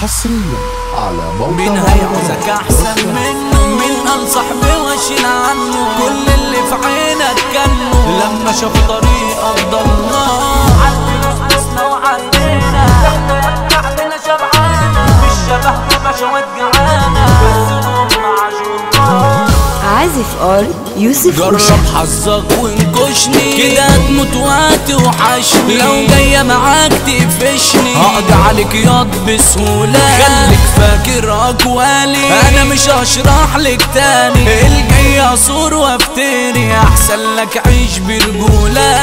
حصريا على موقع مين هيعوزك احسن منه مين قال صاحبي واشيل عنه كل اللي في عينك كانه لما شافوا طريقك ضلاه عندنا فلوسنا وعندنا احنا عندنا شبعانه مش شبهنا بشوات جعانه بس هم عجوبان عازف ار يوسف جرب أوشا حظك وانكشني كده هتموت وهتوحشني لو جاية معاك تقفشني هقضي عليك ياض بسهولة خليك فاكر اقوالي انا مش هشرح لك تاني الجاي اصور وافتري احسن لك عيش برجولة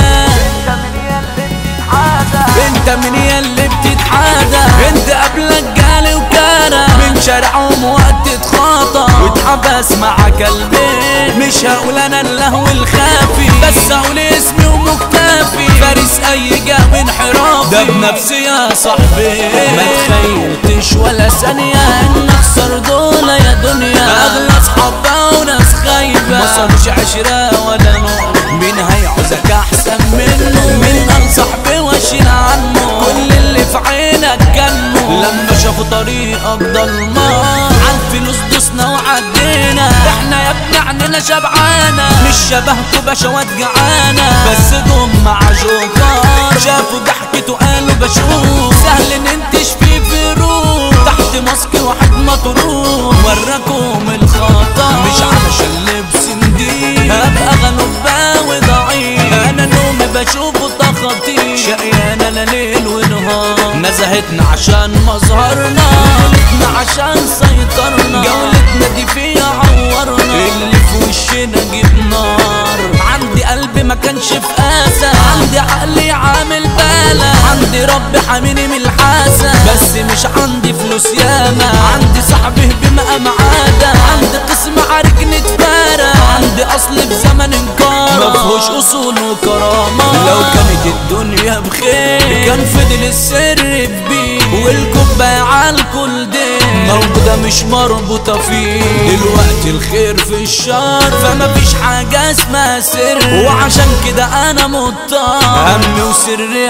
انت من يلي بتتحادى انت قبلك جالي وكارة من شارعهم وقت اتخاطى واتحبس مع كلبين مش هقول انا اللهو الخافي بس هقول اسمي ومكتفي فارس اي جو انحرافي ده بنفسي يا صاحبي ما تخيلتش ولا ثانية ان اخسر دول يا دنيا اغلى اصحاب وناس خايبة ما صارش عشرة ولا نور مين هيعوزك احسن منه مين قال صاحبي واشيل عنه كل اللي في عينك كانه لما شافوا طريقك ضلمة عالفلوس دوسنا وعدينا احنا يا ابني عننا شبعانة مش شبهكوا بشوات جعانة بس جم مع جوكر شافوا ضحكته قالوا بشوف سهل ننتش في فروق تحت ماسك واحد مطروح وراكم الخطر مش علشان لبس نضيف هبقى غنوبة وضعيف انا نومي بشوفه تخطيط شقيانة لا ليل ونهار نزهتنا عشان مظهرنا جولتنا عشان سيطرنا جولتنا دي فيها عورنا اللي في وشنا جيب نار عندي قلبي ما كانش في قاسى عندي عقلي عامل بالة عندي رب حاميني من الحاسة بس مش عندي فلوس ياما عندي صاحبي بمقام عادة عندي قسم عارك نتفارق عندي اصل في زمن انكار مفهوش اصول وكرامة لو كانت الدنيا بخير كان فضل السر في بيه والكوباية عالكل دين موجودة مش مربوطة فيه دلوقتي الخير في الشر فما فيش حاجة اسمها سر وعشان كده انا مضطر همي وسري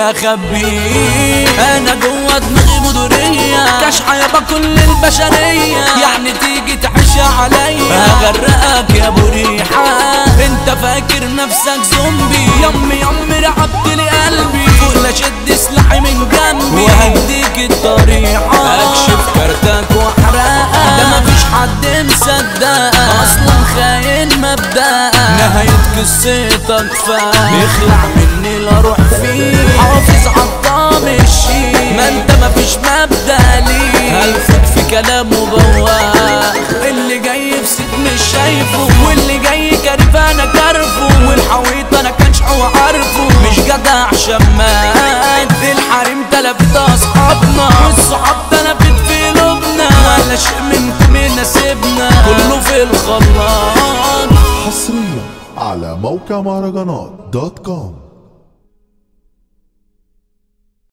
اخبيه انا جوه دماغي مدورية كاشحة يابا كل البشرية يعني تيجي تحش عليا هغرقك يا ابو ريحة انت فاكر نفسك زومبي يمي يمي رعبت لي قلبي فوق لا شد سلاحي من جنبي وهديك الطريحة اكشف كارتك واحرقك ده مفيش حد مصدقك اصلا خاين مبدأك نهاية قصتك فاهم اخلع مني لا اروح فيه حافظ عالطعم الشيء ما انت مفيش مبدأ ليه هلفت في كلامه بواق اللي جاي في سيد مش شايفه واللي جاي كارف انا كارفه والحويط انا كانش هو عارفه مش جدع شمال الحريم تلفت اصحابنا والصحاب تلفت في قلوبنا ولا شيء منكم يناسبنا كله في الخلاط حصريا على موقع مهرجانات دوت كوم